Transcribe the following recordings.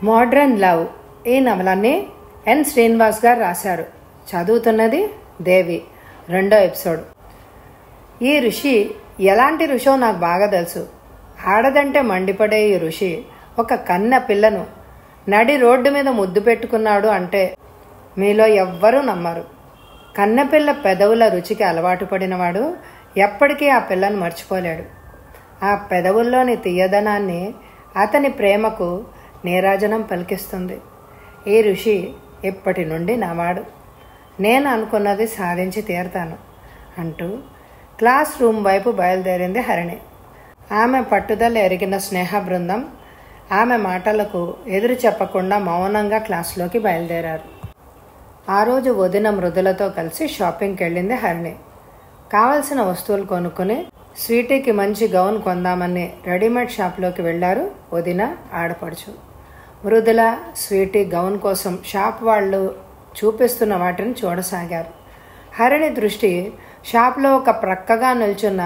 modern love ఈ నవలాన్ని ఎన్ శ్రీనివాస్ గారు రాశారు చదువుతున్నది దేవి రెండో ఎపిసోడ్ ఈ ఋషి ఎలాంటి ఋషో నాకు బాగా తెలుసు ఆడదంటే మండిపడే ఈ ఋషి ఒక కన్న పిల్లను నడి రోడ్డు మీద ముద్దు పెట్టుకున్నాడు అంటే మీలో ఎవ్వరూ నమ్మరు కన్నెపిల్ల పెదవుల రుచికి అలవాటు పడినవాడు ఎప్పటికీ ఆ పిల్లను మర్చిపోలేడు ఆ పెదవుల్లోని తీయదనాన్ని అతని ప్రేమకు నీరాజనం పలికిస్తుంది ఈ ఋషి ఇప్పటి నుండి నావాడు నేను అనుకున్నది సాధించి తీరతాను అంటూ క్లాస్ రూమ్ వైపు బయలుదేరింది హరిణి ఆమె పట్టుదల ఎరిగిన స్నేహ బృందం ఆమె మాటలకు ఎదురు చెప్పకుండా మౌనంగా క్లాస్లోకి బయలుదేరారు ఆ రోజు వదిన మృదులతో కలిసి షాపింగ్కి వెళ్ళింది హరిణి కావలసిన వస్తువులు కొనుక్కుని స్వీటీకి మంచి గౌన్ కొందామని రెడీమేడ్ షాప్లోకి వెళ్లారు వదిన ఆడపడుచు మృదుల స్వీటీ గౌన్ కోసం షాప్ వాళ్ళు చూపిస్తున్న వాటిని చూడసాగారు హరిణి దృష్టి షాప్లో ఒక ప్రక్కగా నిల్చున్న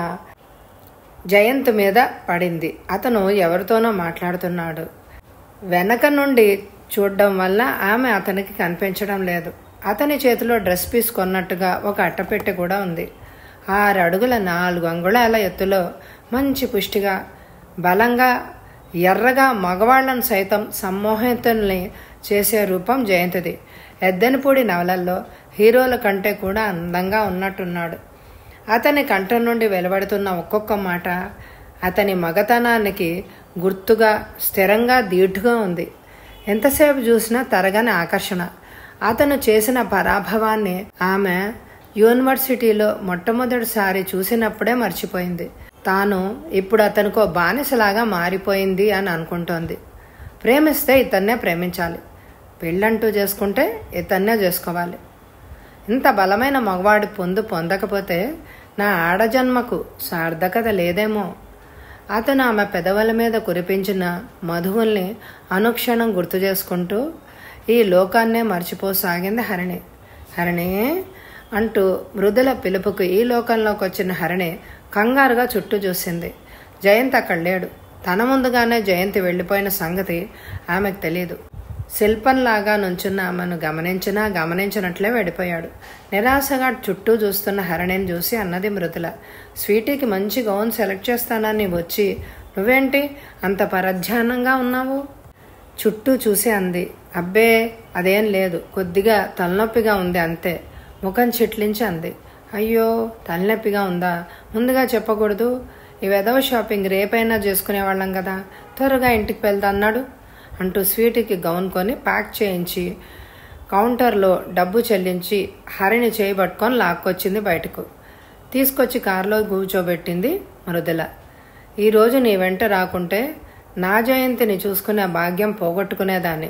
జయంత్ మీద పడింది అతను ఎవరితోనో మాట్లాడుతున్నాడు వెనక నుండి చూడడం వల్ల ఆమె అతనికి కనిపించడం లేదు అతని చేతిలో డ్రెస్ పీస్ కొన్నట్టుగా ఒక అట్టపెట్టె కూడా ఉంది ఆరు అడుగుల నాలుగు అంగుళాల ఎత్తులో మంచి పుష్టిగా బలంగా ఎర్రగా మగవాళ్లను సైతం సమ్మోహితుల్ని చేసే రూపం జయంతిది ఎద్దెనపూడి నవలల్లో హీరోల కంటే కూడా అందంగా ఉన్నట్టున్నాడు అతని కంఠం నుండి వెలువడుతున్న ఒక్కొక్క మాట అతని మగతనానికి గుర్తుగా స్థిరంగా దీటుగా ఉంది ఎంతసేపు చూసినా తరగని ఆకర్షణ అతను చేసిన పరాభవాన్ని ఆమె యూనివర్సిటీలో మొట్టమొదటిసారి చూసినప్పుడే మర్చిపోయింది తాను ఇప్పుడు అతనికో బానిసలాగా మారిపోయింది అని అనుకుంటోంది ప్రేమిస్తే ఇతన్నే ప్రేమించాలి పెళ్ళంటూ చేసుకుంటే ఇతన్నే చేసుకోవాలి ఇంత బలమైన మగవాడి పొందు పొందకపోతే నా ఆడజన్మకు సార్థకత లేదేమో అతను ఆమె పెదవుల మీద కురిపించిన మధువుల్ని అనుక్షణం గుర్తు చేసుకుంటూ ఈ లోకాన్నే మర్చిపోసాగింది హరిణి హరిణి అంటూ మృదుల పిలుపుకు ఈ లోకంలోకి వచ్చిన హరిణి కంగారుగా చుట్టూ చూసింది జయంత్ అక్కడ లేడు తన ముందుగానే జయంతి వెళ్ళిపోయిన సంగతి ఆమెకు తెలియదు శిల్పంలాగా నుంచున్న ఆమెను గమనించినా గమనించినట్లే వెళ్ళిపోయాడు నిరాశగా చుట్టూ చూస్తున్న హరణిని చూసి అన్నది మృదుల స్వీటీకి మంచి గౌన్ సెలెక్ట్ చేస్తానని వచ్చి నువ్వేంటి అంత పరధ్యానంగా ఉన్నావు చుట్టూ చూసి అంది అబ్బే అదేం లేదు కొద్దిగా తలనొప్పిగా ఉంది అంతే ముఖం చిట్లించి అంది అయ్యో తలనొప్పిగా ఉందా ముందుగా చెప్పకూడదు ఈ వెదవ షాపింగ్ రేపైనా చేసుకునేవాళ్ళం కదా త్వరగా ఇంటికి వెళ్తా అన్నాడు అంటూ స్వీటీకి గౌన్ కొని ప్యాక్ చేయించి కౌంటర్లో డబ్బు చెల్లించి హరిని చేయబట్టుకొని లాక్కొచ్చింది బయటకు తీసుకొచ్చి కారులో కూర్చోబెట్టింది మృదుల ఈరోజు నీ వెంట రాకుంటే నా జయంతిని చూసుకునే భాగ్యం పోగొట్టుకునేదాన్ని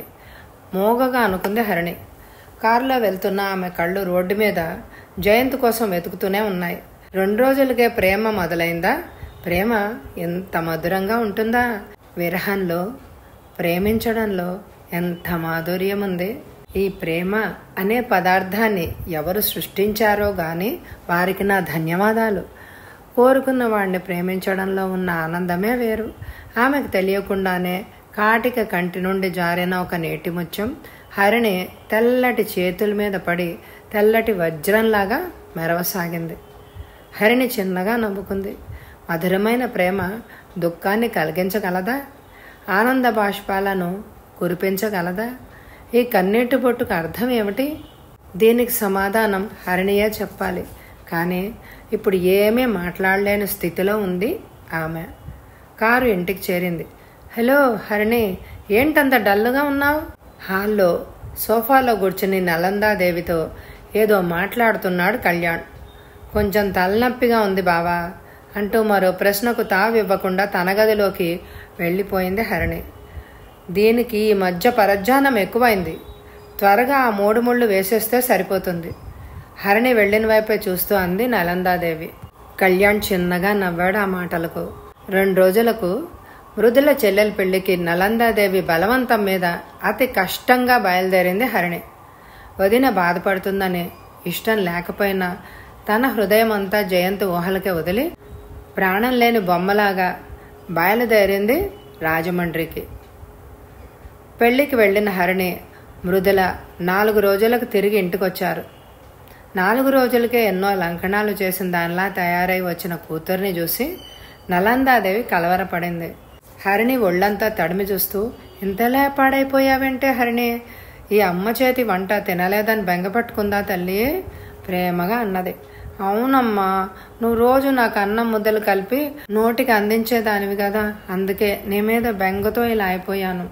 మోగగా అనుకుంది హరిణి కారులో వెళ్తున్న ఆమె కళ్ళు రోడ్డు మీద జయంత్ కోసం వెతుకుతూనే ఉన్నాయి రెండు రోజులకే ప్రేమ మొదలైందా ప్రేమ ఎంత మధురంగా ఉంటుందా విరహంలో ప్రేమించడంలో ఎంత మాధుర్యం ఉంది ఈ ప్రేమ అనే పదార్థాన్ని ఎవరు సృష్టించారో గాని వారికి నా ధన్యవాదాలు కోరుకున్న వాడిని ప్రేమించడంలో ఉన్న ఆనందమే వేరు ఆమెకు తెలియకుండానే కాటిక కంటి నుండి జారిన ఒక నీటి ముత్యం హరిణి తెల్లటి చేతుల మీద పడి తెల్లటి వజ్రంలాగా మెరవసాగింది హరిణి చిన్నగా నవ్వుకుంది మధురమైన ప్రేమ దుఃఖాన్ని కలిగించగలదా ఆనంద బాష్పాలను కురిపించగలదా ఈ కన్నీటి బొట్టుకు అర్థం ఏమిటి దీనికి సమాధానం హరిణియే చెప్పాలి కానీ ఇప్పుడు ఏమీ మాట్లాడలేని స్థితిలో ఉంది ఆమె కారు ఇంటికి చేరింది హలో హరిణి ఏంటంత డల్లుగా ఉన్నావు హాల్లో సోఫాలో కూర్చుని నలందాదేవితో ఏదో మాట్లాడుతున్నాడు కళ్యాణ్ కొంచెం తలనొప్పిగా ఉంది బావా అంటూ మరో ప్రశ్నకు తావివ్వకుండా తన గదిలోకి వెళ్ళిపోయింది హరిణి దీనికి ఈ మధ్య పరధ్యానం ఎక్కువైంది త్వరగా ఆ మూడు ముళ్ళు వేసేస్తే సరిపోతుంది హరిణి వెళ్ళిన వైపే చూస్తూ అంది నలందాదేవి కళ్యాణ్ చిన్నగా నవ్వాడు ఆ మాటలకు రెండు రోజులకు మృదుల చెల్లెల పెళ్లికి నలందాదేవి బలవంతం మీద అతి కష్టంగా బయలుదేరింది హరిణి వదిన బాధపడుతుందని ఇష్టం లేకపోయినా తన హృదయం అంతా జయంత్ ఊహలకే వదిలి ప్రాణం లేని బొమ్మలాగా బయలుదేరింది రాజమండ్రికి పెళ్లికి వెళ్ళిన హరిణి మృదుల నాలుగు రోజులకు తిరిగి ఇంటికొచ్చారు నాలుగు రోజులకే ఎన్నో లంకణాలు చేసిన దానిలా తయారై వచ్చిన కూతుర్ని చూసి నలందాదేవి కలవరపడింది హరిణి ఒళ్ళంతా తడిమి చూస్తూ ఇంతలా పాడైపోయావంటే హరిణి ఈ అమ్మ చేతి వంట తినలేదని బెంగపట్టుకుందా తల్లి ప్రేమగా అన్నది అవునమ్మా నువ్వు రోజు నాకు అన్నం ముద్దలు కలిపి నోటికి అందించేదానివి కదా అందుకే నీ మీద బెంగతో ఇలా అయిపోయాను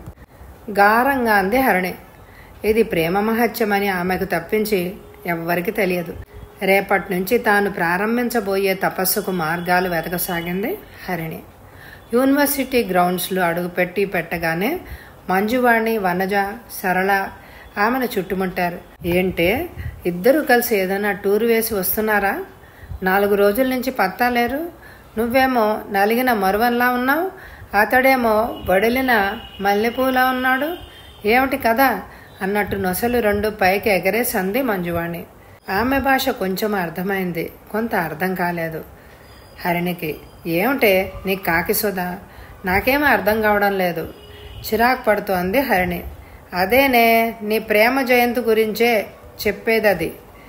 గారంగా అంది హరిణి ఇది ప్రేమ మహత్యమని ఆమెకు తప్పించి ఎవ్వరికి తెలియదు రేపటి నుంచి తాను ప్రారంభించబోయే తపస్సుకు మార్గాలు వెతకసాగింది హరిణి యూనివర్సిటీ గ్రౌండ్స్లో అడుగుపెట్టి పెట్టగానే మంజువాణి వనజ సరళ ఆమెను చుట్టుముట్టారు ఏంటే ఇద్దరు కలిసి ఏదైనా టూర్ వేసి వస్తున్నారా నాలుగు రోజుల నుంచి పత్తా లేరు నువ్వేమో నలిగిన మరువన్లా ఉన్నావు అతడేమో వడిలిన మల్లెపూలా ఉన్నాడు ఏమిటి కదా అన్నట్టు నొసలు రెండు పైకి ఎగరేసి అంది మంజువాణి ఆమె భాష కొంచెం అర్థమైంది కొంత అర్థం కాలేదు హరిణికి ఏమిటే నీకు కాకి సుధా నాకేమీ అర్థం కావడం లేదు చిరాకు పడుతూ అంది హరిణి అదేనే నీ ప్రేమ జయంతి గురించే చెప్పేది అది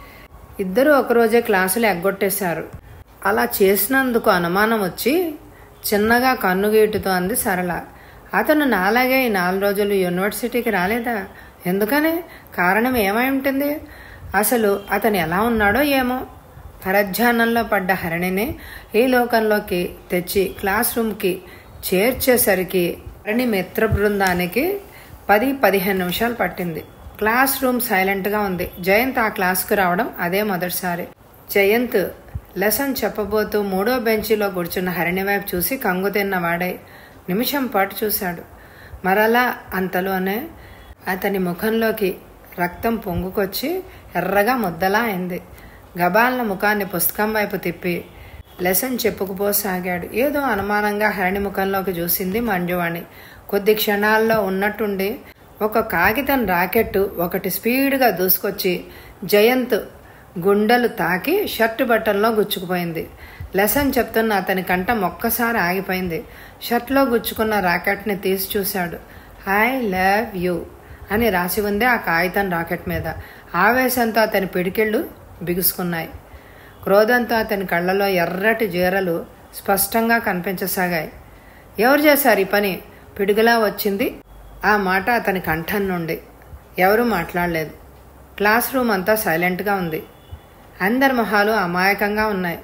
ఇద్దరు ఒకరోజే క్లాసులు ఎగ్గొట్టేశారు అలా చేసినందుకు అనుమానం వచ్చి చిన్నగా కన్నుగీటుతో అంది సరళ అతను నాలాగే ఈ నాలుగు రోజులు యూనివర్సిటీకి రాలేదా ఎందుకని కారణం ఏమై ఉంటుంది అసలు అతను ఎలా ఉన్నాడో ఏమో పరధ్యానంలో పడ్డ హరిణిని ఈ లోకంలోకి తెచ్చి క్లాస్ రూమ్కి చేర్చేసరికి హరిణి మిత్ర బృందానికి పది పదిహేను నిమిషాలు పట్టింది క్లాస్ రూమ్ సైలెంట్గా ఉంది జయంత్ ఆ క్లాస్కు రావడం అదే మొదటిసారి జయంత్ లెసన్ చెప్పబోతూ మూడో బెంచీలో కూర్చున్న హరిణి వైపు చూసి కంగు తిన్న వాడై నిమిషం పాటు చూశాడు మరలా అంతలోనే అతని ముఖంలోకి రక్తం పొంగుకొచ్చి ఎర్రగా ముద్దలా అయింది గబాలన ముఖాన్ని పుస్తకం వైపు తిప్పి లెసన్ చెప్పుకుపోసాగాడు ఏదో అనుమానంగా హరిణి ముఖంలోకి చూసింది మంజువాణి కొద్ది క్షణాల్లో ఉన్నట్టుండి ఒక కాగితం రాకెట్టు ఒకటి స్పీడ్గా దూసుకొచ్చి జయంత్ గుండెలు తాకి షర్టు బట్టల్లో గుచ్చుకుపోయింది లెసన్ చెప్తున్న అతని కంఠం ఒక్కసారి ఆగిపోయింది షర్ట్లో గుచ్చుకున్న రాకెట్ని తీసి చూశాడు ఐ లవ్ యూ అని రాసి ఉంది ఆ కాగితం రాకెట్ మీద ఆవేశంతో అతని పిడికిళ్ళు బిగుసుకున్నాయి క్రోధంతో అతని కళ్ళలో ఎర్రటి జీరలు స్పష్టంగా కనిపించసాగాయి ఎవరు చేశారు ఈ పని పిడుగులా వచ్చింది ఆ మాట అతని కంఠం నుండి ఎవరూ మాట్లాడలేదు క్లాస్ రూమ్ అంతా సైలెంట్గా ఉంది అందరి మొహాలు అమాయకంగా ఉన్నాయి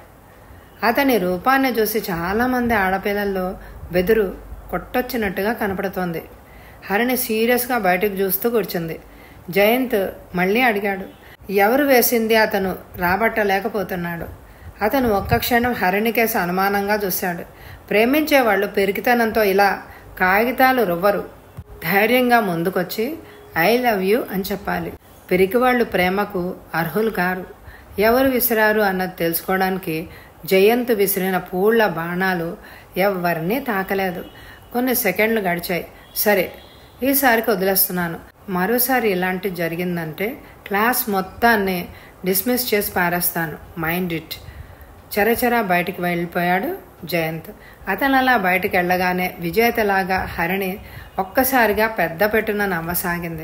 అతని రూపాన్ని చూసి చాలామంది ఆడపిల్లల్లో బెదురు కొట్టొచ్చినట్టుగా కనపడుతోంది హరిణి సీరియస్గా బయటకు చూస్తూ కూర్చుంది జయంత్ మళ్ళీ అడిగాడు ఎవరు వేసింది అతను రాబట్టలేకపోతున్నాడు అతను ఒక్క క్షణం హరిణికేసి అనుమానంగా చూశాడు ప్రేమించేవాళ్ళు పెరిగితనంతో ఇలా కాగితాలు రువ్వరు ధైర్యంగా ముందుకొచ్చి ఐ లవ్ యూ అని చెప్పాలి పెరిగివాళ్ళు ప్రేమకు అర్హులు కారు ఎవరు విసిరారు అన్నది తెలుసుకోవడానికి జయంత్ విసిరిన పూళ్ల బాణాలు ఎవరినీ తాకలేదు కొన్ని సెకండ్లు గడిచాయి సరే ఈసారికి వదిలేస్తున్నాను మరోసారి ఇలాంటి జరిగిందంటే క్లాస్ మొత్తాన్ని డిస్మిస్ చేసి పారేస్తాను మైండ్ ఇట్ చరచరా బయటికి వెళ్ళిపోయాడు జయంత్ అతను అలా బయటికి వెళ్ళగానే విజేతలాగా హరిణి ఒక్కసారిగా పెద్ద పెట్టున నవ్వసాగింది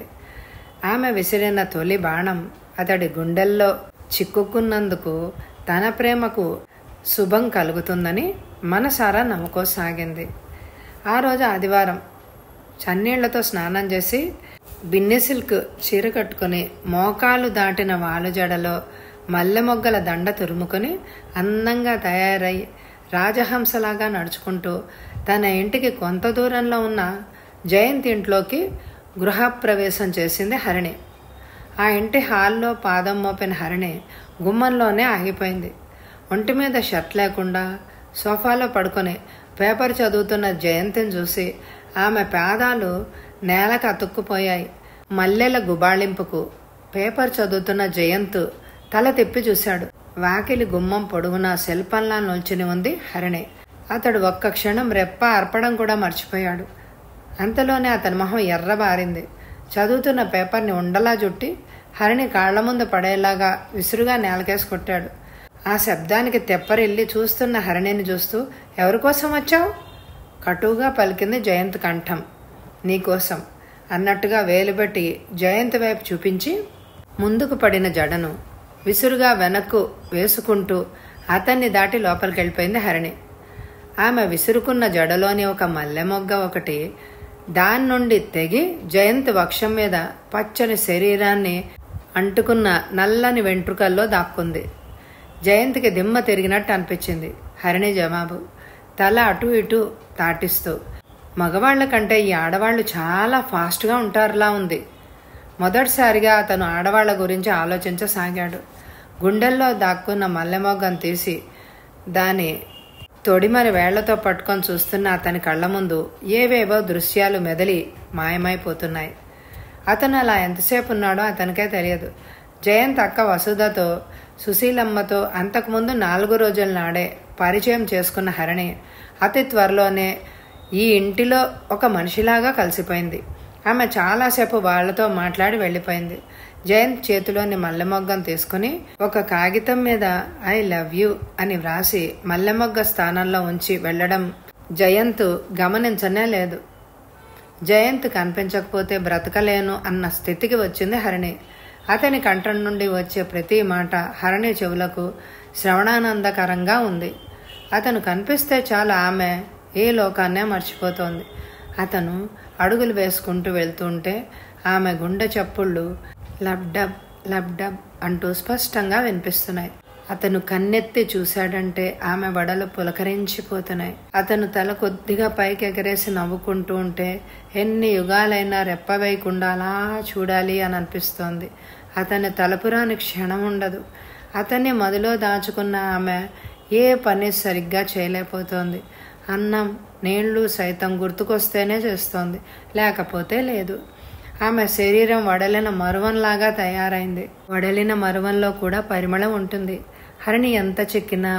ఆమె విసిరిన తొలి బాణం అతడి గుండెల్లో చిక్కుకున్నందుకు తన ప్రేమకు శుభం కలుగుతుందని మనసారా నమ్ముకోసాగింది ఆ రోజు ఆదివారం చన్నీళ్లతో స్నానం చేసి బిన్నె సిల్క్ చీర కట్టుకుని మోకాలు దాటిన వాలు జడలో మల్లె మొగ్గల దండ తురుముకొని అందంగా తయారై రాజహంసలాగా నడుచుకుంటూ తన ఇంటికి కొంత దూరంలో ఉన్న జయంత్ ఇంట్లోకి గృహప్రవేశం చేసింది హరిణి ఆ ఇంటి హాల్లో పాదం మోపిన హరిణి గుమ్మంలోనే ఆగిపోయింది ఒంటి మీద షర్ట్ లేకుండా సోఫాలో పడుకొని పేపర్ చదువుతున్న జయంతిని చూసి ఆమె పాదాలు నేలకు అతుక్కుపోయాయి మల్లెల గుబాళింపుకు పేపర్ చదువుతున్న జయంత్ తల తిప్పి చూశాడు వాకిలి గుమ్మం పొడుగున శిల్పంలా నిల్చుని ఉంది హరిణి అతడు ఒక్క క్షణం రెప్ప అర్పడం కూడా మర్చిపోయాడు అంతలోనే అతని మొహం ఎర్రబారింది చదువుతున్న పేపర్ని ఉండలా చుట్టి హరిణి కాళ్ల ముందు పడేలాగా విసురుగా నేలకేసి కొట్టాడు ఆ శబ్దానికి తెప్పరిల్లి చూస్తున్న హరిణిని చూస్తూ ఎవరి కోసం వచ్చావు కటువుగా పలికింది జయంత్ కంఠం నీకోసం అన్నట్టుగా వేలు పెట్టి జయంత్ వైపు చూపించి ముందుకు పడిన జడను విసురుగా వెనక్కు వేసుకుంటూ అతన్ని దాటి లోపలికి వెళ్ళిపోయింది హరిణి ఆమె విసురుకున్న జడలోని ఒక మల్లె మొగ్గ ఒకటి దాని నుండి తెగి జయంత్ వక్షం మీద పచ్చని శరీరాన్ని అంటుకున్న నల్లని వెంట్రుకల్లో దాక్కుంది జయంత్కి దిమ్మ తిరిగినట్టు అనిపించింది హరిణి జవాబు తల అటు ఇటు తాటిస్తూ మగవాళ్ల కంటే ఈ ఆడవాళ్లు చాలా ఫాస్ట్గా ఉంటారులా ఉంది మొదటిసారిగా అతను ఆడవాళ్ల గురించి ఆలోచించసాగాడు గుండెల్లో దాక్కున్న మల్లెమొగ్గను తీసి దాని తొడిమని వేళ్లతో పట్టుకొని చూస్తున్న అతని కళ్ళ ముందు ఏవేవో దృశ్యాలు మెదలి మాయమైపోతున్నాయి అతను అలా ఎంతసేపు ఉన్నాడో అతనికే తెలియదు జయంత్ అక్క వసుధతో సుశీలమ్మతో అంతకుముందు నాలుగు రోజుల నాడే పరిచయం చేసుకున్న హరిణి అతి త్వరలోనే ఈ ఇంటిలో ఒక మనిషిలాగా కలిసిపోయింది ఆమె చాలాసేపు వాళ్లతో మాట్లాడి వెళ్ళిపోయింది జయంత్ చేతిలోని మల్లెమొగ్గను తీసుకుని ఒక కాగితం మీద ఐ లవ్ యూ అని వ్రాసి మల్లెమొగ్గ స్థానంలో ఉంచి వెళ్ళడం జయంత్ గమనించనే లేదు జయంత్ కనిపించకపోతే బ్రతకలేను అన్న స్థితికి వచ్చింది హరిణి అతని కంఠం నుండి వచ్చే ప్రతి మాట హరిణి చెవులకు శ్రవణానందకరంగా ఉంది అతను కనిపిస్తే చాలు ఆమె ఏ లోకాన్నే మర్చిపోతోంది అతను అడుగులు వేసుకుంటూ వెళ్తుంటే ఆమె గుండె చప్పుళ్ళు లబ్డబ్ లబ్డబ్ అంటూ స్పష్టంగా వినిపిస్తున్నాయి అతను కన్నెత్తి చూశాడంటే ఆమె వడలు పులకరించిపోతున్నాయి అతను తల కొద్దిగా పైకి ఎగరేసి నవ్వుకుంటూ ఉంటే ఎన్ని యుగాలైనా రెప్పవేయకుండా అలా చూడాలి అని అనిపిస్తోంది అతని తలపురాని క్షణం ఉండదు అతన్ని మదిలో దాచుకున్న ఆమె ఏ పని సరిగ్గా చేయలేకపోతోంది అన్నం నీళ్లు సైతం గుర్తుకొస్తేనే చేస్తోంది లేకపోతే లేదు ఆమె శరీరం వడలిన మరువంలాగా తయారైంది వడలిన మరువంలో కూడా పరిమళం ఉంటుంది హరిణి ఎంత చెక్కినా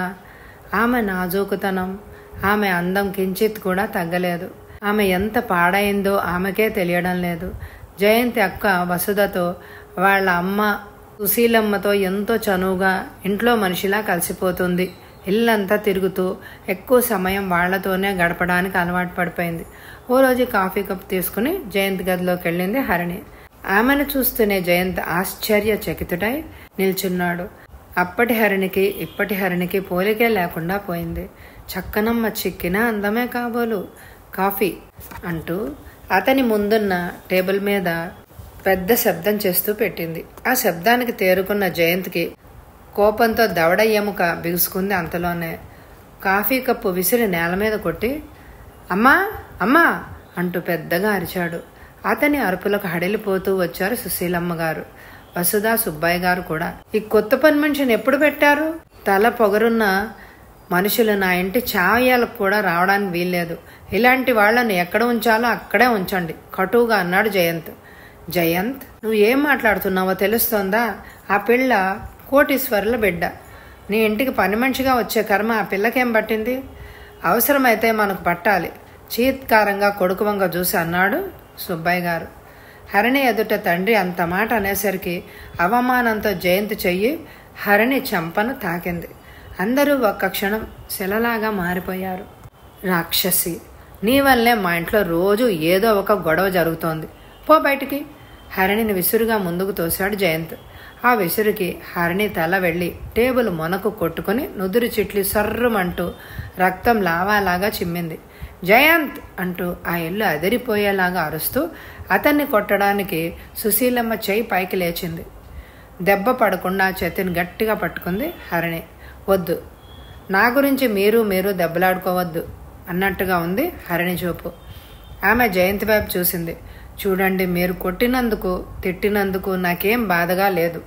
ఆమె నాజూకుతనం ఆమె అందం కించిత్ కూడా తగ్గలేదు ఆమె ఎంత పాడైందో ఆమెకే తెలియడం లేదు జయంతి అక్క వసుధతో వాళ్ళ అమ్మ సుశీలమ్మతో ఎంతో చనువుగా ఇంట్లో మనిషిలా కలిసిపోతుంది ఇల్లంతా తిరుగుతూ ఎక్కువ సమయం వాళ్లతోనే గడపడానికి అలవాటు పడిపోయింది ఓ రోజు కాఫీ కప్ తీసుకుని జయంత్ గదిలోకి వెళ్ళింది హరిణి ఆమెను చూస్తూనే జయంత్ ఆశ్చర్యచకితుడై నిల్చున్నాడు అప్పటి హరిణికి ఇప్పటి హరిణికి పోలికే లేకుండా పోయింది చక్కనమ్మ చిక్కిన అందమే కాబోలు కాఫీ అంటూ అతని ముందున్న టేబుల్ మీద పెద్ద శబ్దం చేస్తూ పెట్టింది ఆ శబ్దానికి తేరుకున్న జయంత్కి కోపంతో దవడ ఎముక బిగుసుకుంది అంతలోనే కాఫీ కప్పు విసిరి నేల మీద కొట్టి అమ్మా అమ్మా అంటూ పెద్దగా అరిచాడు అతని అరుపులకు హడిలిపోతూ వచ్చారు సుశీలమ్మ గారు వసుధా సుబ్బయ్య గారు కూడా ఈ కొత్త పని మనిషిని ఎప్పుడు పెట్టారు తల పొగరున్న మనుషులు నా ఇంటి చావయాలకు కూడా రావడానికి వీల్లేదు ఇలాంటి వాళ్లను ఎక్కడ ఉంచాలో అక్కడే ఉంచండి కటువుగా అన్నాడు జయంత్ జయంత్ నువ్వు ఏం మాట్లాడుతున్నావో తెలుస్తోందా ఆ పిల్ల కోటీశ్వరుల బిడ్డ నీ ఇంటికి పని మనిషిగా వచ్చే కర్మ ఆ పిల్లకేం పట్టింది అవసరమైతే మనకు పట్టాలి చీత్కారంగా కొడుకు వంగ చూసి అన్నాడు సుబ్బయ్య గారు హరిణి ఎదుట తండ్రి అంత మాట అనేసరికి అవమానంతో జయంతి చెయ్యి హరిణి చెంపను తాకింది అందరూ ఒక్క క్షణం శిలలాగా మారిపోయారు రాక్షసి నీ వల్లే మా ఇంట్లో రోజు ఏదో ఒక గొడవ జరుగుతోంది పో బయటికి హరిణిని విసురుగా ముందుకు తోశాడు జయంత్ ఆ విసురుకి హరిణి తల వెళ్ళి టేబుల్ మొనకు కొట్టుకుని నుదురు చిట్లి సర్రుమంటూ రక్తం లావాలాగా చిమ్మింది జయంత్ అంటూ ఆ ఇల్లు అదిరిపోయేలాగా అరుస్తూ అతన్ని కొట్టడానికి సుశీలమ్మ చేయి పైకి లేచింది దెబ్బ పడకుండా చేతిని గట్టిగా పట్టుకుంది హరిణి వద్దు నా గురించి మీరు మీరు దెబ్బలాడుకోవద్దు అన్నట్టుగా ఉంది హరిణి చూపు ఆమె జయంతి వైపు చూసింది చూడండి మీరు కొట్టినందుకు తిట్టినందుకు నాకేం బాధగా లేదు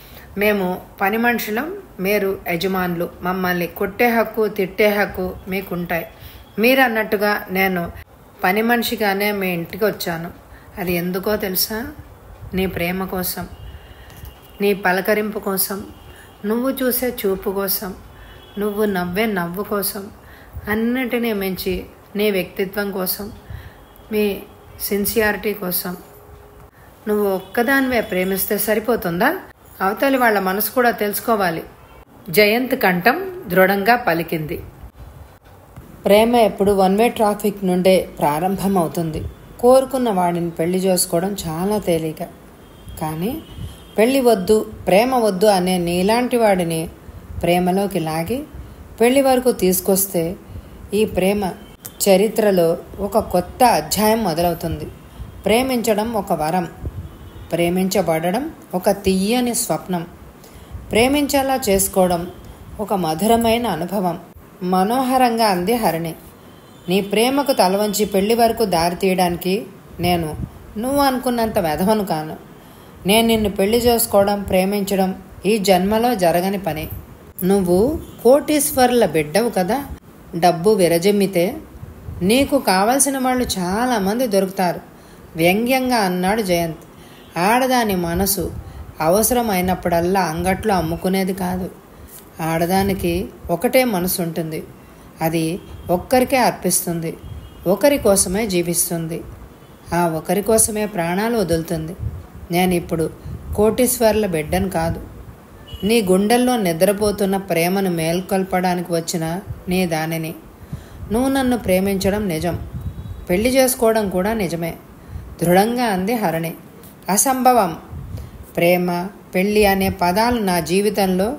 మేము పని మనుషులం మీరు యజమానులు మమ్మల్ని కొట్టే హక్కు తిట్టే హక్కు మీకుంటాయి మీరు అన్నట్టుగా నేను పని మనిషిగానే మీ ఇంటికి వచ్చాను అది ఎందుకో తెలుసా నీ ప్రేమ కోసం నీ పలకరింపు కోసం నువ్వు చూసే చూపు కోసం నువ్వు నవ్వే నవ్వు కోసం అన్నిటినీ మించి నీ వ్యక్తిత్వం కోసం మీ సిన్సియారిటీ కోసం నువ్వు ఒక్కదానివే ప్రేమిస్తే సరిపోతుందా అవతలి వాళ్ళ మనసు కూడా తెలుసుకోవాలి జయంత్ కంఠం దృఢంగా పలికింది ప్రేమ ఎప్పుడు వన్ వే ట్రాఫిక్ నుండే ప్రారంభమవుతుంది కోరుకున్న వాడిని పెళ్లి చేసుకోవడం చాలా తేలిక కానీ పెళ్లి వద్దు ప్రేమ వద్దు అనే నీలాంటి వాడిని ప్రేమలోకి లాగి పెళ్లి వరకు తీసుకొస్తే ఈ ప్రేమ చరిత్రలో ఒక కొత్త అధ్యాయం మొదలవుతుంది ప్రేమించడం ఒక వరం ప్రేమించబడడం ఒక తీయని స్వప్నం ప్రేమించేలా చేసుకోవడం ఒక మధురమైన అనుభవం మనోహరంగా అంది హరిణి నీ ప్రేమకు తలవంచి పెళ్లి వరకు దారి తీయడానికి నేను నువ్వు అనుకున్నంత వెధవను కాను నేను నిన్ను పెళ్లి చేసుకోవడం ప్రేమించడం ఈ జన్మలో జరగని పని నువ్వు కోటీశ్వరుల బిడ్డవు కదా డబ్బు విరజిమ్మితే నీకు కావలసిన వాళ్ళు చాలామంది దొరుకుతారు వ్యంగ్యంగా అన్నాడు జయంత్ ఆడదాని మనసు అవసరమైనప్పుడల్లా అంగట్లో అమ్ముకునేది కాదు ఆడదానికి ఒకటే మనసు ఉంటుంది అది ఒక్కరికే అర్పిస్తుంది ఒకరి కోసమే జీవిస్తుంది ఆ ఒకరి కోసమే ప్రాణాలు వదులుతుంది నేను ఇప్పుడు కోటీశ్వర్ల బిడ్డను కాదు నీ గుండెల్లో నిద్రపోతున్న ప్రేమను మేల్కొల్పడానికి వచ్చిన నీ దానిని నువ్వు నన్ను ప్రేమించడం నిజం పెళ్లి చేసుకోవడం కూడా నిజమే దృఢంగా అంది హరణి అసంభవం ప్రేమ పెళ్ళి అనే పదాలు నా జీవితంలో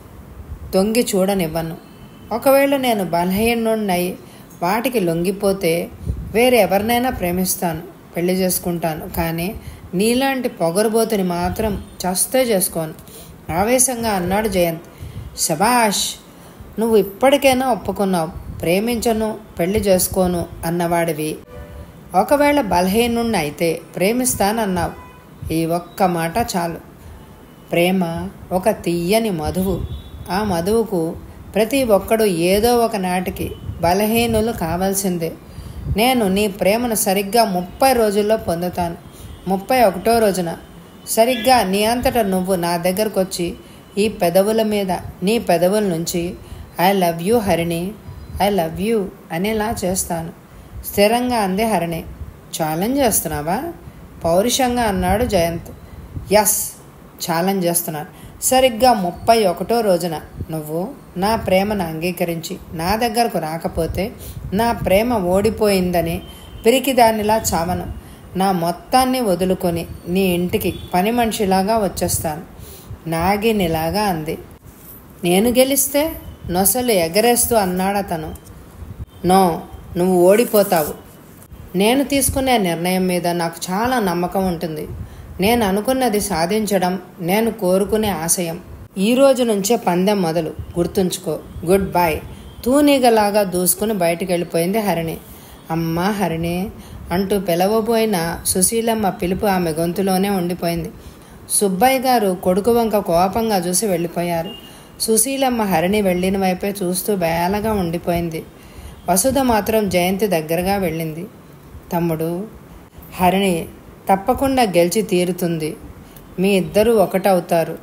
తొంగి చూడనివ్వను ఒకవేళ నేను బలహీనున్నై వాటికి లొంగిపోతే వేరే ఎవరినైనా ప్రేమిస్తాను పెళ్లి చేసుకుంటాను కానీ నీలాంటి పొగరుబోతుని మాత్రం చస్తే చేసుకోను ఆవేశంగా అన్నాడు జయంత్ శబాష్ నువ్వు ఇప్పటికైనా ఒప్పుకున్నావు ప్రేమించను పెళ్లి చేసుకోను అన్నవాడివి ఒకవేళ బలహీనుణ్ణి అయితే ప్రేమిస్తానన్నావు ఈ ఒక్క మాట చాలు ప్రేమ ఒక తీయని మధువు ఆ మధువుకు ప్రతి ఒక్కడు ఏదో ఒక నాటికి బలహీనులు కావాల్సిందే నేను నీ ప్రేమను సరిగ్గా ముప్పై రోజుల్లో పొందుతాను ముప్పై ఒకటో రోజున సరిగ్గా నీ అంతటా నువ్వు నా దగ్గరకు వచ్చి ఈ పెదవుల మీద నీ పెదవుల నుంచి I love you Harini I love you అనేలా చేస్తాను స్థిరంగా అంది హరిణి ఛాలెంజ్ చేస్తున్నావా పౌరుషంగా అన్నాడు జయంత్ ఎస్ ఛాలెంజ్ చేస్తున్నాను సరిగ్గా ముప్పై ఒకటో రోజున నువ్వు నా ప్రేమను అంగీకరించి నా దగ్గరకు రాకపోతే నా ప్రేమ ఓడిపోయిందని పిరికిదానిలా చావను నా మొత్తాన్ని వదులుకొని నీ ఇంటికి పని మనిషిలాగా వచ్చేస్తాను నాగినిలాగా అంది నేను గెలిస్తే నొసలు ఎగరేస్తూ అన్నాడతను నో నువ్వు ఓడిపోతావు నేను తీసుకునే నిర్ణయం మీద నాకు చాలా నమ్మకం ఉంటుంది నేను అనుకున్నది సాధించడం నేను కోరుకునే ఆశయం ఈ రోజు నుంచే పందెం మొదలు గుర్తుంచుకో గుడ్ బాయ్ తూనీగలాగా దూసుకుని బయటికి వెళ్ళిపోయింది హరిణి అమ్మా హరిణి అంటూ పిలవబోయిన సుశీలమ్మ పిలుపు ఆమె గొంతులోనే ఉండిపోయింది సుబ్బయ్య గారు కొడుకు వంక కోపంగా చూసి వెళ్ళిపోయారు సుశీలమ్మ హరిణి వెళ్ళిన వైపే చూస్తూ బేలగా ఉండిపోయింది వసుధ మాత్రం జయంతి దగ్గరగా వెళ్ళింది తమ్ముడు హరిణి తప్పకుండా గెలిచి తీరుతుంది మీ ఇద్దరూ ఒకటవుతారు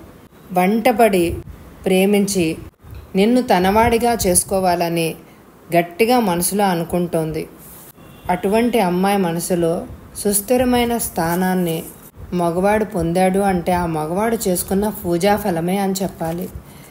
వంటపడి ప్రేమించి నిన్ను తనవాడిగా చేసుకోవాలని గట్టిగా మనసులో అనుకుంటోంది అటువంటి అమ్మాయి మనసులో సుస్థిరమైన స్థానాన్ని మగవాడు పొందాడు అంటే ఆ మగవాడు చేసుకున్న పూజా ఫలమే అని చెప్పాలి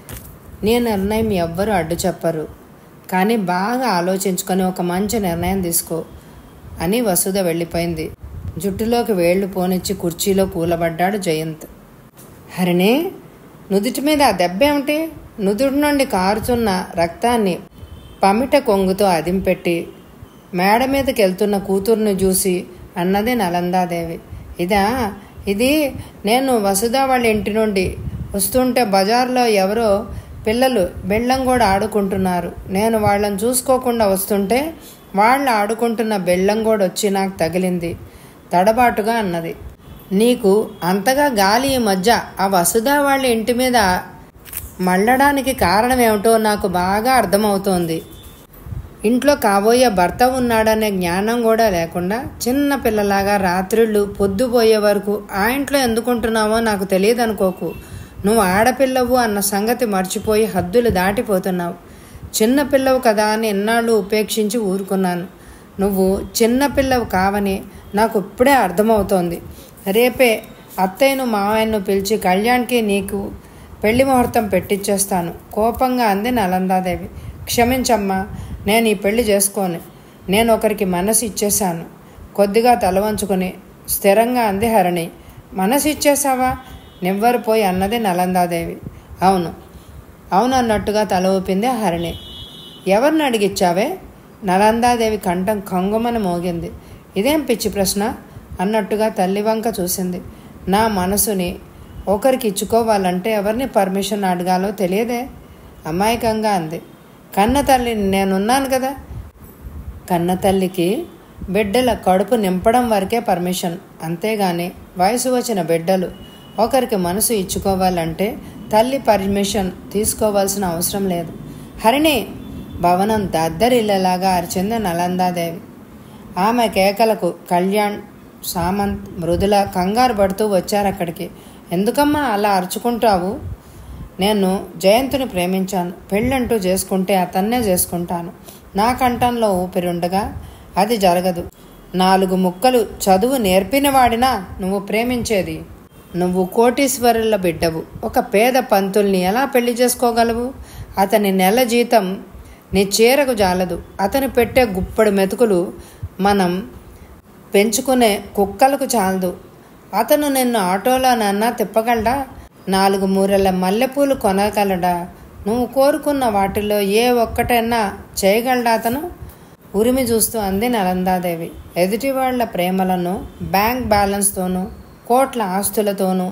నీ నిర్ణయం ఎవ్వరూ అడ్డు చెప్పరు కానీ బాగా ఆలోచించుకొని ఒక మంచి నిర్ణయం తీసుకో అని వసుధ వెళ్ళిపోయింది జుట్టులోకి వేళ్లు పోనిచ్చి కుర్చీలో కూలబడ్డాడు జయంత్ హరిణి నుదుటి మీద ఆ దెబ్బ ఏమిటి నుదుటి నుండి కారుతున్న రక్తాన్ని పమిట కొంగుతో అదింపెట్టి మేడ మీదకి వెళ్తున్న కూతుర్ని చూసి అన్నది నలందాదేవి ఇదా ఇది నేను వసుధ వాళ్ళ ఇంటి నుండి వస్తుంటే బజార్లో ఎవరో పిల్లలు బెల్లం కూడా ఆడుకుంటున్నారు నేను వాళ్ళని చూసుకోకుండా వస్తుంటే వాళ్ళు ఆడుకుంటున్న బెల్లం కూడా వచ్చి నాకు తగిలింది తడబాటుగా అన్నది నీకు అంతగా గాలి ఈ మధ్య ఆ వసుధ వాళ్ళ ఇంటి మీద మళ్ళడానికి కారణం ఏమిటో నాకు బాగా అర్థమవుతోంది ఇంట్లో కాబోయే భర్త ఉన్నాడనే జ్ఞానం కూడా లేకుండా చిన్న పిల్లలాగా రాత్రిళ్ళు పొద్దుపోయే వరకు ఆ ఇంట్లో ఎందుకుంటున్నావో నాకు తెలియదు అనుకోకు నువ్వు ఆడపిల్లవు అన్న సంగతి మర్చిపోయి హద్దులు దాటిపోతున్నావు చిన్న పిల్లవు కదా అని ఎన్నాళ్ళు ఉపేక్షించి ఊరుకున్నాను నువ్వు చిన్న పిల్లవు కావని నాకు ఇప్పుడే అర్థమవుతోంది రేపే అత్తయ్యను మావయ్యను పిలిచి కళ్యాణ్కి నీకు పెళ్లి ముహూర్తం పెట్టిచ్చేస్తాను కోపంగా అంది నలందాదేవి క్షమించమ్మా నేను ఈ పెళ్లి చేసుకోను నేను ఒకరికి మనసు ఇచ్చేశాను కొద్దిగా తల వంచుకొని స్థిరంగా అంది హరిణి మనసు ఇచ్చేసావా నివ్వరిపోయి అన్నది నలందాదేవి అవును అవును అన్నట్టుగా తల ఊపింది హరిణి ఎవరిని అడిగిచ్చావే నలందాదేవి కంఠం కంగుమని మోగింది ఇదేం పిచ్చి ప్రశ్న అన్నట్టుగా తల్లి వంక చూసింది నా మనసుని ఒకరికి ఇచ్చుకోవాలంటే ఎవరిని పర్మిషన్ అడగాలో తెలియదే అమాయకంగా అంది కన్న తల్లిని నేనున్నాను కదా కన్న తల్లికి బిడ్డల కడుపు నింపడం వరకే పర్మిషన్ అంతేగాని వయసు వచ్చిన బిడ్డలు ఒకరికి మనసు ఇచ్చుకోవాలంటే తల్లి పర్మిషన్ తీసుకోవాల్సిన అవసరం లేదు హరిణి భవనం దద్దరిల్లేలాగా అరిచింది నలందాదేవి ఆమె కేకలకు కళ్యాణ్ సామంత్ మృదుల కంగారు పడుతూ వచ్చారు అక్కడికి ఎందుకమ్మా అలా అరుచుకుంటావు నేను జయంతుని ప్రేమించాను పెళ్ళంటూ చేసుకుంటే అతన్నే చేసుకుంటాను నా కంఠంలో ఊపిరుండగా అది జరగదు నాలుగు ముక్కలు చదువు నేర్పిన వాడినా నువ్వు ప్రేమించేది నువ్వు కోటీశ్వరుల బిడ్డవు ఒక పేద పంతుల్ని ఎలా పెళ్లి చేసుకోగలవు అతని నెల జీతం నీ చీరకు జాలదు అతను పెట్టే గుప్పడి మెతుకులు మనం పెంచుకునే కుక్కలకు చాలదు అతను నిన్ను ఆటోలోనన్నా తిప్పగలడా నాలుగు మూరెల మల్లెపూలు కొనగలడా నువ్వు కోరుకున్న వాటిలో ఏ ఒక్కటైనా చేయగలడా అతను ఉరిమి చూస్తూ అంది నలందాదేవి ఎదుటి వాళ్ళ ప్రేమలను బ్యాంక్ బ్యాలెన్స్తోనూ కోట్ల ఆస్తులతోనూ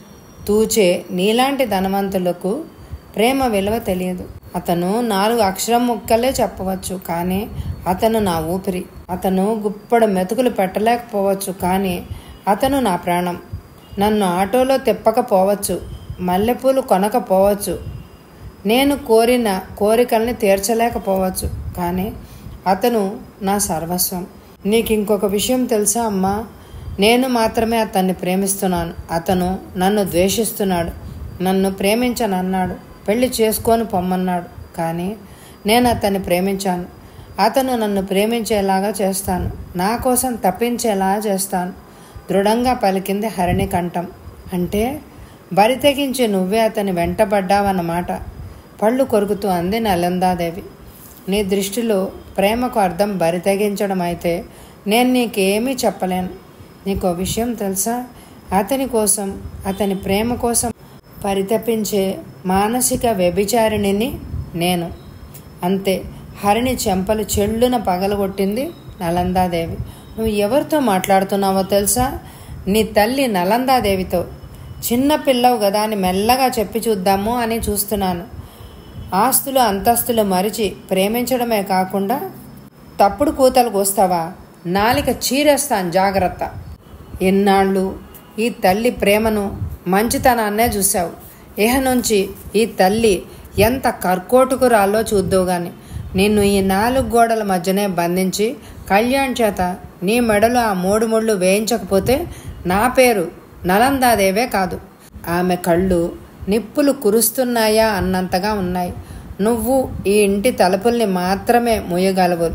తూచే నీలాంటి ధనవంతులకు ప్రేమ విలువ తెలియదు అతను నాలుగు అక్షరం ముక్కలే చెప్పవచ్చు కానీ అతను నా ఊపిరి అతను గుప్పడు మెతుకులు పెట్టలేకపోవచ్చు కానీ అతను నా ప్రాణం నన్ను ఆటోలో తిప్పకపోవచ్చు మల్లెపూలు కొనకపోవచ్చు నేను కోరిన కోరికల్ని తీర్చలేకపోవచ్చు కానీ అతను నా సర్వస్వం నీకు ఇంకొక విషయం తెలుసా అమ్మా నేను మాత్రమే అతన్ని ప్రేమిస్తున్నాను అతను నన్ను ద్వేషిస్తున్నాడు నన్ను ప్రేమించనన్నాడు పెళ్లి చేసుకొని పొమ్మన్నాడు కానీ నేను అతన్ని ప్రేమించాను అతను నన్ను ప్రేమించేలాగా చేస్తాను నా కోసం తప్పించేలా చేస్తాను దృఢంగా పలికింది హరిణి కంఠం అంటే బరి తెగించి నువ్వే అతని వెంటబడ్డావన్నమాట పళ్ళు కొరుకుతూ అంది నలందాదేవి నీ దృష్టిలో ప్రేమకు అర్థం బరి తెగించడం అయితే నేను నీకేమీ చెప్పలేను నీకో విషయం తెలుసా అతని కోసం అతని ప్రేమ కోసం పరితపించే మానసిక వ్యభిచారిణిని నేను అంతే హరిణి చెంపలు చెల్లున పగలగొట్టింది నలందాదేవి నువ్వు ఎవరితో మాట్లాడుతున్నావో తెలుసా నీ తల్లి నలందాదేవితో చిన్న పిల్లవు కదా అని మెల్లగా చెప్పి చూద్దాము అని చూస్తున్నాను ఆస్తులు అంతస్తులు మరిచి ప్రేమించడమే కాకుండా తప్పుడు కూతలు కోస్తావా నాలిక చీరేస్తాను జాగ్రత్త ఎన్నాళ్ళు ఈ తల్లి ప్రేమను మంచితనాన్నే చూశావు ఇహ నుంచి ఈ తల్లి ఎంత కర్కోటుకురాలో చూద్దావు గాని నిన్ను ఈ నాలుగు గోడల మధ్యనే బంధించి కళ్యాణ్ చేత నీ మెడలో ఆ మూడు ముళ్ళు వేయించకపోతే నా పేరు నలందాదేవే కాదు ఆమె కళ్ళు నిప్పులు కురుస్తున్నాయా అన్నంతగా ఉన్నాయి నువ్వు ఈ ఇంటి తలుపుల్ని మాత్రమే ముయ్యగలవు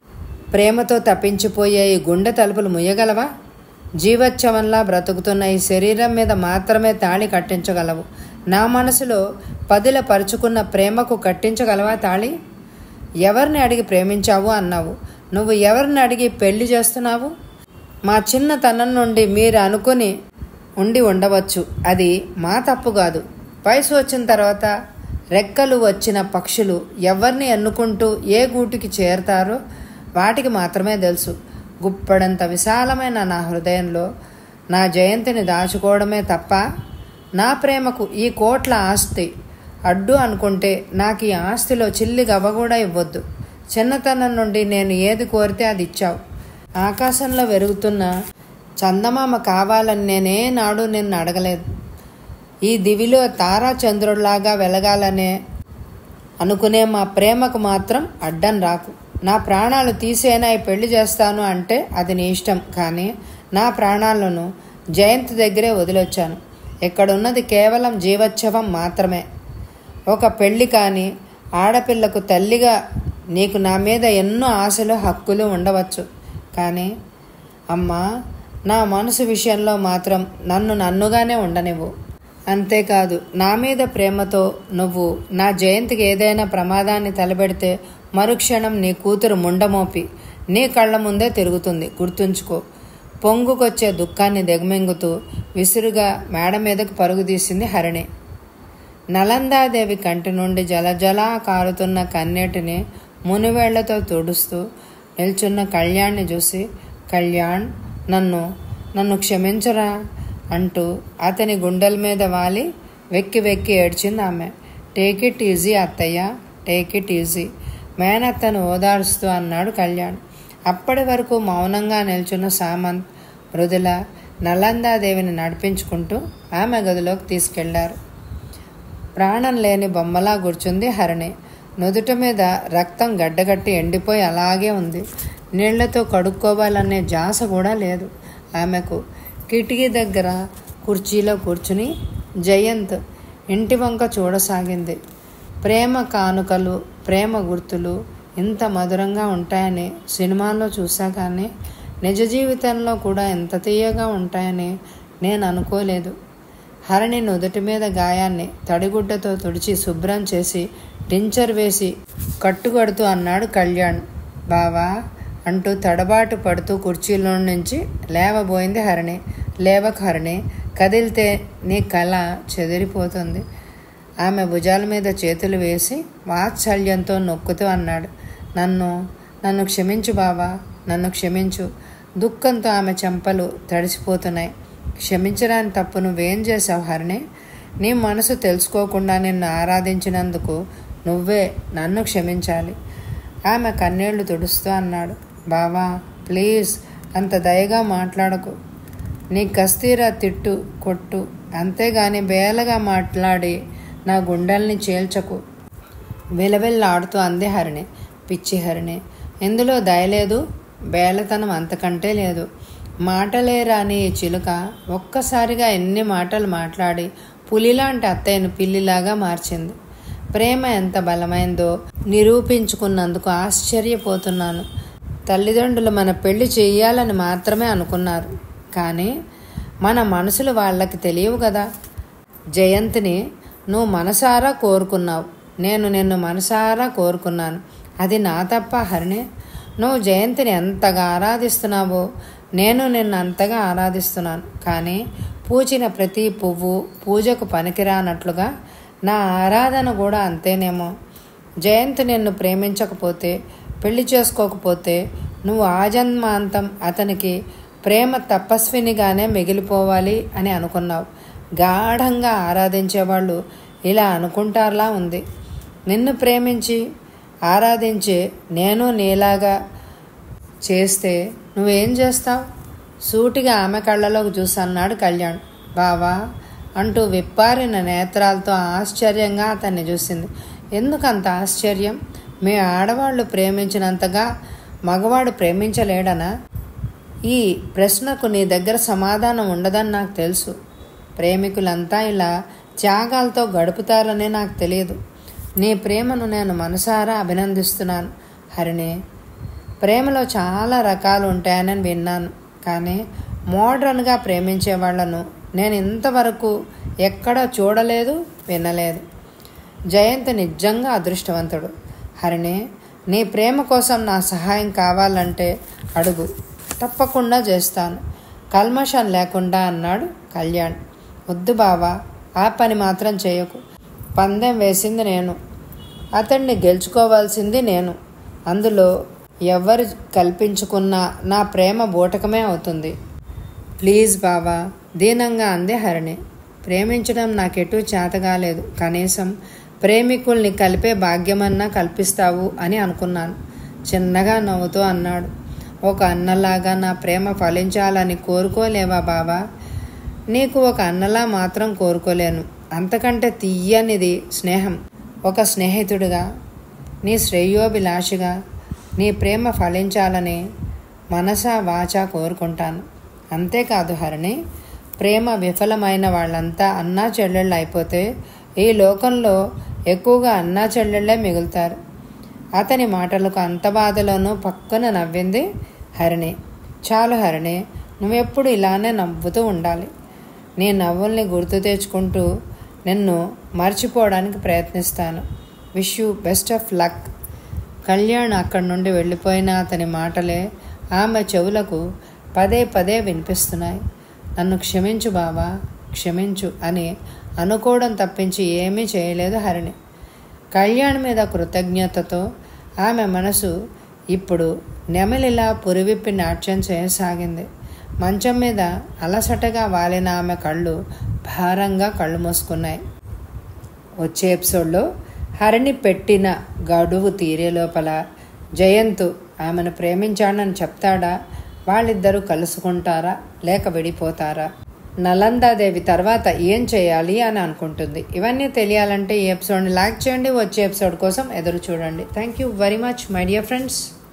ప్రేమతో తప్పించిపోయే ఈ గుండె తలుపులు ముయ్యగలవా జీవోత్సవంలా బ్రతుకుతున్న ఈ శరీరం మీద మాత్రమే తాళి కట్టించగలవు నా మనసులో పదిల పరుచుకున్న ప్రేమకు కట్టించగలవా తాళి ఎవరిని అడిగి ప్రేమించావు అన్నావు నువ్వు ఎవరిని అడిగి పెళ్లి చేస్తున్నావు మా చిన్నతనం నుండి మీరు అనుకుని ఉండి ఉండవచ్చు అది మా తప్పు కాదు వయసు వచ్చిన తర్వాత రెక్కలు వచ్చిన పక్షులు ఎవరిని ఎన్నుకుంటూ ఏ గూటికి చేరతారో వాటికి మాత్రమే తెలుసు గుప్పడంత విశాలమైన నా హృదయంలో నా జయంతిని దాచుకోవడమే తప్ప నా ప్రేమకు ఈ కోట్ల ఆస్తి అడ్డు అనుకుంటే నాకు ఈ ఆస్తిలో చిల్లి గవ్వ కూడా ఇవ్వద్దు చిన్నతనం నుండి నేను ఏది కోరితే అది ఇచ్చావు ఆకాశంలో వెరుగుతున్న చందమామ కావాలని నేనే నాడు నిన్ను అడగలేదు ఈ దివిలో తారా చంద్రుడిలాగా వెలగాలనే అనుకునే మా ప్రేమకు మాత్రం అడ్డం రాకు నా ప్రాణాలు తీసేనా ఈ పెళ్లి చేస్తాను అంటే అది నీ ఇష్టం కానీ నా ప్రాణాలను జయంత్ దగ్గరే వదిలొచ్చాను ఇక్కడున్నది కేవలం జీవోత్సవం మాత్రమే ఒక పెళ్లి కానీ ఆడపిల్లకు తల్లిగా నీకు నా మీద ఎన్నో ఆశలు హక్కులు ఉండవచ్చు కానీ అమ్మా నా మనసు విషయంలో మాత్రం నన్ను నన్నుగానే ఉండనివ్వు అంతేకాదు నా మీద ప్రేమతో నువ్వు నా జయంతికి ఏదైనా ప్రమాదాన్ని తలబెడితే మరుక్షణం నీ కూతురు ముండమోపి నీ కళ్ళ ముందే తిరుగుతుంది గుర్తుంచుకో పొంగుకొచ్చే దుఃఖాన్ని దిగమింగుతూ విసురుగా మేడ మీదకు పరుగు తీసింది హరిణి నలందాదేవి కంటి నుండి జలజలా కారుతున్న కన్నీటిని మునివేళ్లతో తుడుస్తూ నిల్చున్న కళ్యాణ్ని చూసి కళ్యాణ్ నన్ను నన్ను క్షమించరా అంటూ అతని గుండెల మీద వాలి వెక్కి వెక్కి ఏడ్చింది ఆమె టేక్ ఇట్ ఈజీ అత్తయ్య టేక్ ఇట్ ఈజీ మేనత్తను ఓదారుస్తూ అన్నాడు కళ్యాణ్ అప్పటి వరకు మౌనంగా నిల్చున్న సామంత్ మృదుల నలందాదేవిని నడిపించుకుంటూ ఆమె గదిలోకి తీసుకెళ్లారు ప్రాణం లేని బొమ్మలా కూర్చుంది హరిణి నుదుట మీద రక్తం గడ్డగట్టి ఎండిపోయి అలాగే ఉంది నీళ్లతో కడుక్కోవాలనే జాస కూడా లేదు ఆమెకు కిటికీ దగ్గర కుర్చీలో కూర్చుని జయంత్ ఇంటి వంక చూడసాగింది ప్రేమ కానుకలు ప్రేమ గుర్తులు ఇంత మధురంగా ఉంటాయని సినిమాల్లో చూసా కానీ నిజ జీవితంలో కూడా ఎంత తీయగా ఉంటాయని నేను అనుకోలేదు హరిణి నుదుటి మీద గాయాన్ని తడిగుడ్డతో తుడిచి శుభ్రం చేసి టించర్ వేసి కట్టుకడుతూ అన్నాడు కళ్యాణ్ బావా అంటూ తడబాటు పడుతూ కుర్చీలో నుంచి లేవబోయింది హరిణి లేవక హరిణి కదిలితే నీ కళ చెదిరిపోతుంది ఆమె భుజాల మీద చేతులు వేసి వాత్సల్యంతో నొక్కుతూ అన్నాడు నన్ను నన్ను క్షమించు బావా నన్ను క్షమించు దుఃఖంతో ఆమె చెంపలు తడిసిపోతున్నాయి క్షమించడానికి తప్పు నువ్వేం చేసావు హరిణి నీ మనసు తెలుసుకోకుండా నిన్ను ఆరాధించినందుకు నువ్వే నన్ను క్షమించాలి ఆమె కన్నీళ్లు తుడుస్తూ అన్నాడు బావా ప్లీజ్ అంత దయగా మాట్లాడకు నీ కస్తీరా తిట్టు కొట్టు అంతేగాని బేలగా మాట్లాడి నా గుండెల్ని చీల్చకు విలవిల్లాడుతూ అంది హరిణి పిచ్చి హరిణి ఇందులో దయలేదు బేలతనం అంతకంటే లేదు మాటలే రాని ఈ చిలుక ఒక్కసారిగా ఎన్ని మాటలు మాట్లాడి పులిలాంటి అత్తయ్యను పిల్లిలాగా మార్చింది ప్రేమ ఎంత బలమైందో నిరూపించుకున్నందుకు ఆశ్చర్యపోతున్నాను తల్లిదండ్రులు మన పెళ్లి చేయాలని మాత్రమే అనుకున్నారు కానీ మన మనసులు వాళ్ళకి తెలియవు కదా జయంతిని నువ్వు మనసారా కోరుకున్నావు నేను నిన్ను మనసారా కోరుకున్నాను అది నా తప్ప హరిణి నువ్వు జయంతిని ఎంతగా ఆరాధిస్తున్నావో నేను నిన్ను అంతగా ఆరాధిస్తున్నాను కానీ పూచిన ప్రతి పువ్వు పూజకు పనికిరానట్లుగా నా ఆరాధన కూడా అంతేనేమో జయంత్ నిన్ను ప్రేమించకపోతే పెళ్లి చేసుకోకపోతే నువ్వు ఆజన్మాంతం అతనికి ప్రేమ తపస్వినిగానే మిగిలిపోవాలి అని అనుకున్నావు గాఢంగా ఆరాధించేవాళ్ళు ఇలా అనుకుంటారులా ఉంది నిన్ను ప్రేమించి ఆరాధించే నేను నీలాగా చేస్తే నువ్వేం చేస్తావు సూటిగా ఆమె కళ్ళలోకి చూసి అన్నాడు కళ్యాణ్ బావా అంటూ విప్పారిన నేత్రాలతో ఆశ్చర్యంగా అతన్ని చూసింది ఎందుకు అంత ఆశ్చర్యం మీ ఆడవాళ్ళు ప్రేమించినంతగా మగవాడు ప్రేమించలేడనా ఈ ప్రశ్నకు నీ దగ్గర సమాధానం ఉండదని నాకు తెలుసు ప్రేమికులంతా ఇలా త్యాగాలతో గడుపుతారని నాకు తెలియదు నీ ప్రేమను నేను మనసారా అభినందిస్తున్నాను హరిణి ప్రేమలో చాలా రకాలు ఉంటాయని విన్నాను కానీ మోడ్రన్గా ప్రేమించే వాళ్ళను నేను ఇంతవరకు ఎక్కడా చూడలేదు వినలేదు జయంత్ నిజంగా అదృష్టవంతుడు హరిణి నీ ప్రేమ కోసం నా సహాయం కావాలంటే అడుగు తప్పకుండా చేస్తాను కల్మషం లేకుండా అన్నాడు కళ్యాణ్ వద్దు బావా ఆ పని మాత్రం చేయకు పందెం వేసింది నేను అతన్ని గెలుచుకోవాల్సింది నేను అందులో ఎవరు కల్పించుకున్నా నా ప్రేమ బూటకమే అవుతుంది ప్లీజ్ బావా దీనంగా అంది హరిణి ప్రేమించడం నాకెటూ చేతగాలేదు కనీసం ప్రేమికుల్ని కలిపే భాగ్యమన్నా కల్పిస్తావు అని అనుకున్నాను చిన్నగా నవ్వుతూ అన్నాడు ఒక అన్నలాగా నా ప్రేమ ఫలించాలని కోరుకోలేవా బావా నీకు ఒక అన్నలా మాత్రం కోరుకోలేను అంతకంటే తీయనిది స్నేహం ఒక స్నేహితుడిగా నీ శ్రేయోభిలాషిగా నీ ప్రేమ ఫలించాలని మనసా వాచా కోరుకుంటాను అంతేకాదు హరిణి ప్రేమ విఫలమైన వాళ్ళంతా అన్నా చెల్లెళ్ళు అయిపోతే ఈ లోకంలో ఎక్కువగా అన్నా చెల్లెళ్ళే మిగులుతారు అతని మాటలకు అంత బాధలోనూ పక్కన నవ్వింది హరిణి చాలు హరిణి నువ్వెప్పుడు ఇలానే నవ్వుతూ ఉండాలి నీ నవ్వుల్ని గుర్తు తెచ్చుకుంటూ నిన్ను మర్చిపోవడానికి ప్రయత్నిస్తాను wish you best of luck Kalyan అక్కడి నుండి వెళ్ళిపోయిన అతని మాటలే ఆమె చెవులకు పదే పదే వినిపిస్తున్నాయి నన్ను క్షమించు బావా క్షమించు అని అనుకోవడం తప్పించి ఏమీ చేయలేదు హరిణి కళ్యాణ్ మీద కృతజ్ఞతతో ఆమె మనసు ఇప్పుడు నెమలిలా పురివిప్పి నాట్యం చేయసాగింది మంచం మీద అలసటగా వాలిన ఆమె కళ్ళు భారంగా కళ్ళు మూసుకున్నాయి వచ్చే ఎపిసోడ్లో హరిణి పెట్టిన గడువు తీరే లోపల జయంత్ ఆమెను ప్రేమించాడని చెప్తాడా వాళ్ళిద్దరూ కలుసుకుంటారా లేక విడిపోతారా నలందాదేవి తర్వాత ఏం చేయాలి అని అనుకుంటుంది ఇవన్నీ తెలియాలంటే ఈ ఎపిసోడ్ని లైక్ చేయండి వచ్చే ఎపిసోడ్ కోసం ఎదురు చూడండి thank you very much my dear friends